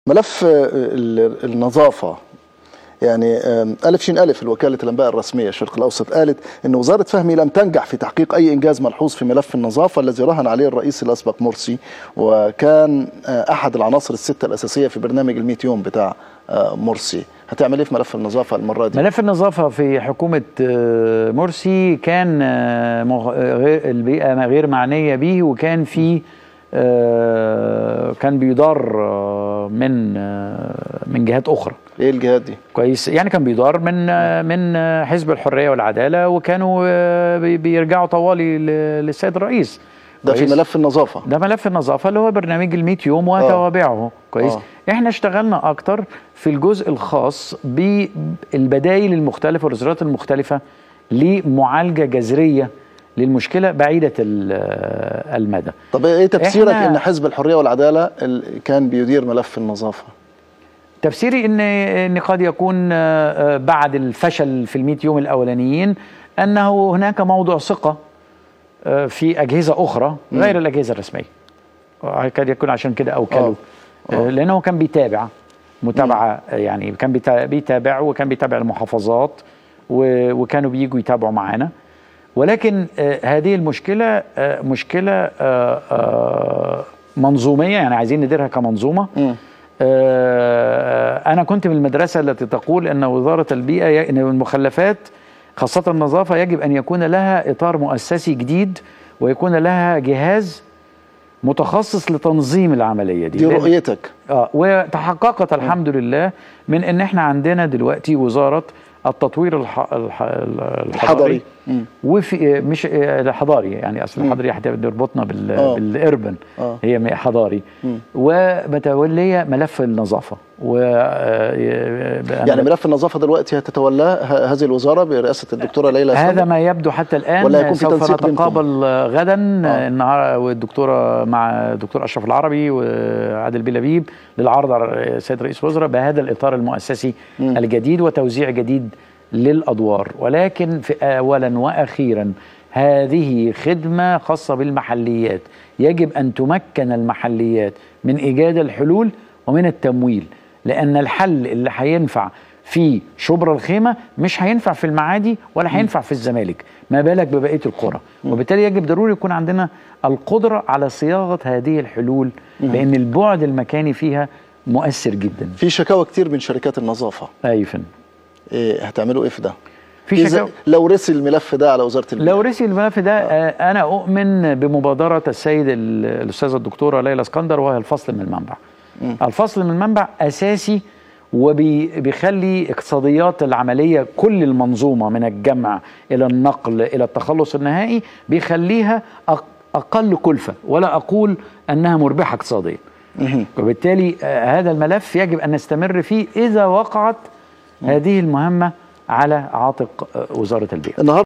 ملف آه، ال- النظافة يعني آم، ألف شين ألف الوكالة الأنباء الرسمية الشرق الأوسط قالت أن وزارة فهمي لم تنجح في تحقيق أي إنجاز ملحوظ في ملف النظافة الذي رهن عليه الرئيس الأسبق مرسي وكان آه، أحد العناصر الستة الأساسية في برنامج الميت يوم بتاع آه، مرسي هتعمل إيه في ملف النظافة المرة دي؟ ملف النظافة في حكومة آه، مرسي كان آه، مغ- آه، غير البيئة غير معنية به وكان في آه، كان بيدار آه، من آه، من جهات أخرى إيه الجهات دي؟ كويس يعني كان بيدار من آه، من آه، حزب الحرية والعدالة وكانوا آه، بي- بيرجعوا طوالي ل- للسيد الرئيس ده في كويس؟ ملف النظافة ده ملف النظافة اللي هو برنامج الميت يوم وتوابعه كويس آه. احنا اشتغلنا اكتر في الجزء الخاص بالبدائل المختلفة والإجراءات المختلفة لمعالجة جذرية للمشكلة بعيدة ال- المدى طب إيه تفسيرك إحنا- أن حزب الحرية والعدالة ال- كان بيدير ملف النظافة؟ تفسيري ان ان قد يكون آه، آه، بعد الفشل في المئة يوم الاولانيين انه هناك موضع ثقه آه، في اجهزه اخرى غير الاجهزه الرسميه آه، قد يكون عشان كده اوكلوا آه. آه، لانه كان بيتابع متابعه آه، يعني كان بيتا- بيتابع وكان بيتابع المحافظات و- وكانوا بييجوا يتابعوا معانا ولكن آه، هذه المشكله آه، مشكله آه، آه، منظوميه يعني عايزين نديرها كمنظومه مم. آه، أنا كنت من المدرسة التي تقول أن وزارة البيئة ي- أن المخلفات خاصة النظافة يجب أن يكون لها إطار مؤسسي جديد ويكون لها جهاز متخصص لتنظيم العملية دي, دي لأن- رؤيتك اه وتحققت الحمد لله من ان احنا عندنا دلوقتي وزاره التطوير الح... الح... الحضاري الحضري. مم. وفي مش آه، الحضاري يعني اصل الحضري حتى بيربطنا بال... آه. بالاربن آه. هي م- حضاري ومتوليه ملف النظافه و آه، يعني ملف النظافة دلوقتي هتتولاه ه- هذه الوزارة برئاسة الدكتورة ليلى هذا سلمى؟ ما يبدو حتى الان ولا يكون في سوف تنسيق بينكم؟ نتقابل آه، غدا آه. آه. النهار والدكتوره مع الدكتور اشرف العربي وعادل بلبيب للعرض على السيد رئيس الوزراء بهذا الاطار المؤسسي مم. الجديد وتوزيع جديد للادوار ولكن في اولا واخيرا هذه خدمه خاصه بالمحليات يجب ان تمكن المحليات من ايجاد الحلول ومن التمويل لان الحل اللي هينفع في شبرا الخيمه مش هينفع في المعادي ولا هينفع في الزمالك ما بالك ببقيه القرى وبالتالي يجب ضروري يكون عندنا القدره على صياغه هذه الحلول لان البعد المكاني فيها مؤثر جدا في شكاوى كتير من شركات النظافة اي فن إيه هتعملوا إيه في ده؟ في إذا شكاوى لو رسي الملف ده على وزارة البيئة لو رسي الملف ده آه. انا اؤمن بمبادره السيد ال- الاستاذه الدكتوره ليلى اسكندر وهي الفصل من المنبع الفصل من المنبع اساسي وبيخلي اقتصاديات العمليه كل المنظومه من الجمع الى النقل الى التخلص النهائي بيخليها أق- اقل كلفه ولا اقول انها مربحه اقتصاديا وبالتالي آه، هذا الملف يجب ان نستمر فيه اذا وقعت هذه المهمه على عاتق آه، وزاره البيئه النهارده